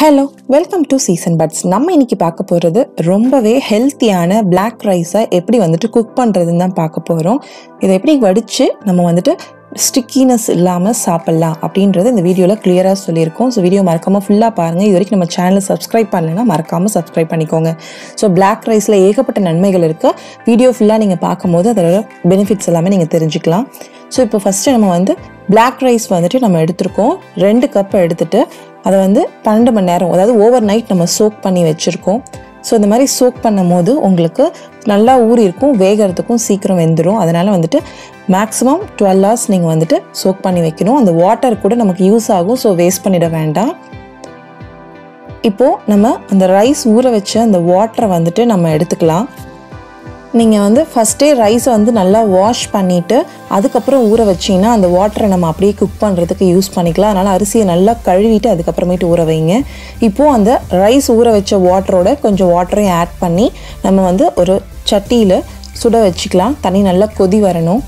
hello welcome to season buds நம்ம இன்னைக்கு பார்க்க போகிறது ரொம்பவே ஹெல்த்தியான பிளாக் ரைஸை எப்படி வந்துட்டு குக் பண்ணுறதுன்னு தான் பார்க்க போகிறோம் இதை எப்படி வடித்து நம்ம வந்துட்டு ஸ்டிக்கினஸ் இல்லாமல் சாப்பிட்லாம் அப்படின்றது இந்த வீடியோவில் கிளியராக சொல்லியிருக்கோம் ஸோ வீடியோ மறக்காமல் ஃபுல்லாக பாருங்கள் இது வரைக்கும் நம்ம சேனலை சப்ஸ்கிரைப் பண்ணலைன்னா மறக்காமல் சப்ஸ்கிரைப் பண்ணிக்கோங்க ஸோ பிளாக் ரைஸில் ஏகப்பட்ட நன்மைகள் இருக்குது வீடியோ ஃபுல்லாக நீங்கள் பார்க்கும்போது அதோட பெனிஃபிட்ஸ் எல்லாமே நீங்கள் தெரிஞ்சுக்கலாம் ஸோ இப்போ ஃபஸ்ட்டு நம்ம வந்து பிளாக் ரைஸ் வந்துட்டு நம்ம எடுத்திருக்கோம் ரெண்டு கப் எடுத்துட்டு அதை வந்து பன்னெண்டு மணி நேரம் அதாவது ஓவர் நைட் நம்ம சோக் பண்ணி வச்சுருக்கோம் ஸோ இந்த மாதிரி சோக் பண்ணும் போது உங்களுக்கு நல்லா ஊறி இருக்கும் வேகிறதுக்கும் சீக்கிரம் வெந்துடும் அதனால் வந்துட்டு மேக்ஸிமம் டுவெல் ஹவர்ஸ் நீங்கள் வந்துட்டு சோக் பண்ணி வைக்கணும் அந்த வாட்டர் கூட நமக்கு யூஸ் ஆகும் ஸோ வேஸ்ட் பண்ணிட வேண்டாம் இப்போது நம்ம அந்த ரைஸ் ஊற வச்ச அந்த வாட்டரை வந்துட்டு நம்ம எடுத்துக்கலாம் நீங்கள் வந்து ஃபஸ்ட்டே ரைஸை வந்து நல்லா வாஷ் பண்ணிவிட்டு அதுக்கப்புறம் ஊற வச்சிங்கன்னா அந்த வாட்டரை நம்ம அப்படியே குக் பண்ணுறதுக்கு யூஸ் பண்ணிக்கலாம் அதனால் அரிசியை நல்லா கழுவிட்டு அதுக்கப்புறமேட்டு ஊற வைங்க இப்போது அந்த ரைஸ் ஊற வச்ச வாட்டரோட கொஞ்சம் வாட்டரையும் ஆட் பண்ணி நம்ம வந்து ஒரு சட்டியில் சுட வச்சுக்கலாம் தண்ணி நல்லா கொதி வரணும்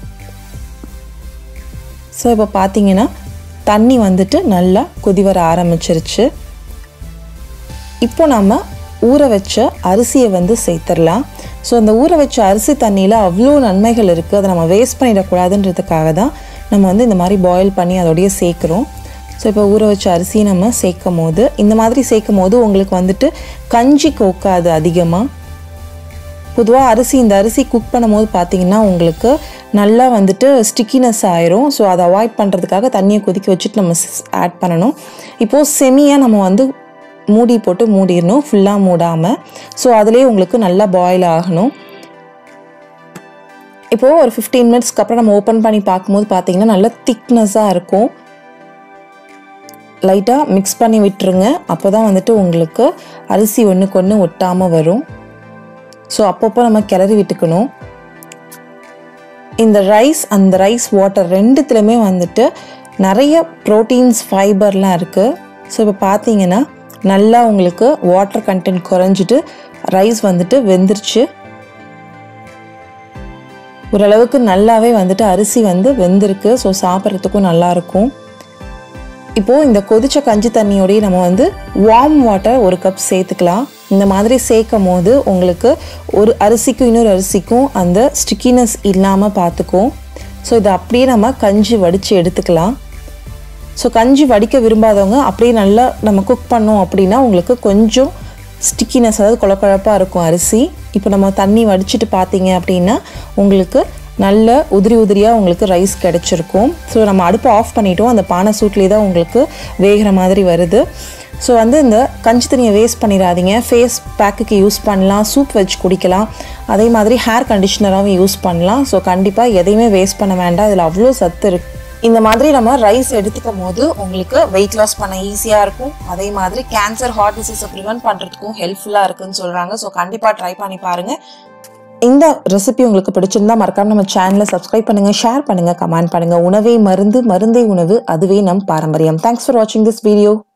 ஸோ இப்போ பார்த்தீங்கன்னா தண்ணி வந்துட்டு நல்லா கொதி வர ஆரம்பிச்சிருச்சு இப்போ நம்ம ஊற வச்ச அரிசியை வந்து சேர்த்துடலாம் ஸோ அந்த ஊற வச்ச அரிசி தண்ணியில் அவ்வளோ நன்மைகள் இருக்குது அதை நம்ம வேஸ்ட் பண்ணிடக்கூடாதுன்றதுக்காக தான் நம்ம வந்து இந்த மாதிரி பாயில் பண்ணி அதோடய சேர்க்குறோம் ஸோ இப்போ ஊற வச்ச அரிசியை நம்ம சேர்க்கும் போது இந்த மாதிரி சேர்க்கும் போது உங்களுக்கு வந்துட்டு கஞ்சி கோக்காது அதிகமாக பொதுவாக அரிசி இந்த அரிசி குக் பண்ணும்போது பார்த்தீங்கன்னா உங்களுக்கு நல்லா வந்துட்டு ஸ்டிக்கினஸ் ஆயிரும் ஸோ அதை அவாய்ட் பண்ணுறதுக்காக தண்ணியை கொதிக்க வச்சுட்டு நம்ம ஆட் பண்ணணும் இப்போது செமியாக நம்ம வந்து மூடி போட்டு மூடிடணும் ஃபுல்லாக மூடாமல் ஸோ அதுலேயே உங்களுக்கு நல்லா பாயில் ஆகணும் இப்போது ஒரு ஃபிஃப்டீன் மினிட்ஸ்க்கு அப்புறம் நம்ம ஓப்பன் பண்ணி பார்க்கும்போது பார்த்தீங்கன்னா நல்லா திக்னஸாக இருக்கும் லைட்டாக மிக்ஸ் பண்ணி விட்டுருங்க அப்போ தான் வந்துட்டு உங்களுக்கு அரிசி ஒன்றுக்கு ஒன்று ஒட்டாமல் வரும் ஸோ அப்பப்போ நம்ம கிளறி விட்டுக்கணும் இந்த ரைஸ் அந்த ரைஸ் வாட்டர் ரெண்டுத்துலையுமே வந்துட்டு நிறைய ப்ரோட்டீன்ஸ் ஃபைபர்லாம் இருக்குது ஸோ இப்போ பார்த்தீங்கன்னா நல்லா உங்களுக்கு வாட்டர் கண்டென்ட் குறைஞ்சிட்டு ரைஸ் வந்துட்டு வெந்துருச்சு ஓரளவுக்கு நல்லாவே வந்துட்டு அரிசி வந்து வெந்திருக்கு ஸோ சாப்பிட்றதுக்கும் நல்லாயிருக்கும் இப்போது இந்த கொதிச்ச கஞ்சி தண்ணியோடய நம்ம வந்து வார்ம் வாட்டர் ஒரு கப் சேர்த்துக்கலாம் இந்த மாதிரி சேர்க்கும் போது உங்களுக்கு ஒரு அரிசிக்கும் இன்னொரு அரிசிக்கும் அந்த ஸ்டிக்கினஸ் இல்லாமல் பார்த்துக்கும் ஸோ இதை அப்படியே நம்ம கஞ்சி வடித்து எடுத்துக்கலாம் ஸோ கஞ்சி வடிக்க விரும்பாதவங்க அப்படியே நல்லா நம்ம குக் பண்ணோம் அப்படின்னா உங்களுக்கு கொஞ்சம் ஸ்டிக்கினஸ் அதாவது குழப்பழப்பாக இருக்கும் அரிசி இப்போ நம்ம தண்ணி வடிச்சிட்டு பார்த்தீங்க அப்படின்னா உங்களுக்கு நல்ல உதிரி உதிரியாக உங்களுக்கு ரைஸ் கிடச்சிருக்கும் ஸோ நம்ம அடுப்பை ஆஃப் பண்ணிட்டோம் அந்த பானை சூட்லேயே தான் உங்களுக்கு வேகிற மாதிரி வருது ஸோ வந்து இந்த கஞ்சி தண்ணியை வேஸ்ட் பண்ணிடாதீங்க ஃபேஸ் பேக்குக்கு யூஸ் பண்ணலாம் சூப் வச்சு குடிக்கலாம் அதே மாதிரி ஹேர் கண்டிஷ்னராகவும் யூஸ் பண்ணலாம் ஸோ கண்டிப்பாக எதையுமே வேஸ்ட் பண்ண வேண்டாம் இதில் அவ்வளோ சத்து இருக்கு இந்த மாதிரி நம்ம ரைஸ் எடுத்துக்கும் போது உங்களுக்கு வெயிட் லாஸ் பண்ண ஈஸியாக இருக்கும் அதே மாதிரி கேன்சர் ஹார்ட் டிசீஸை ப்ரிவென்ட் பண்ணுறதுக்கும் ஹெல்ப்ஃபுல்லாக இருக்குன்னு சொல்கிறாங்க ஸோ கண்டிப்பாக ட்ரை பண்ணி பாருங்கள் இந்த ரெசிபி உங்களுக்கு பிடிச்சிருந்தா மறக்காம நம்ம சேனலை சப்ஸ்கிரைப் பண்ணுங்க ஷேர் பண்ணுங்க கமெண்ட் பண்ணுங்க உணவே மருந்து மருந்தே உணவு அதுவே நம் பாரம்பரியம் தேங்க்ஸ் ஃபார் வாட்சிங் திஸ் வீடியோ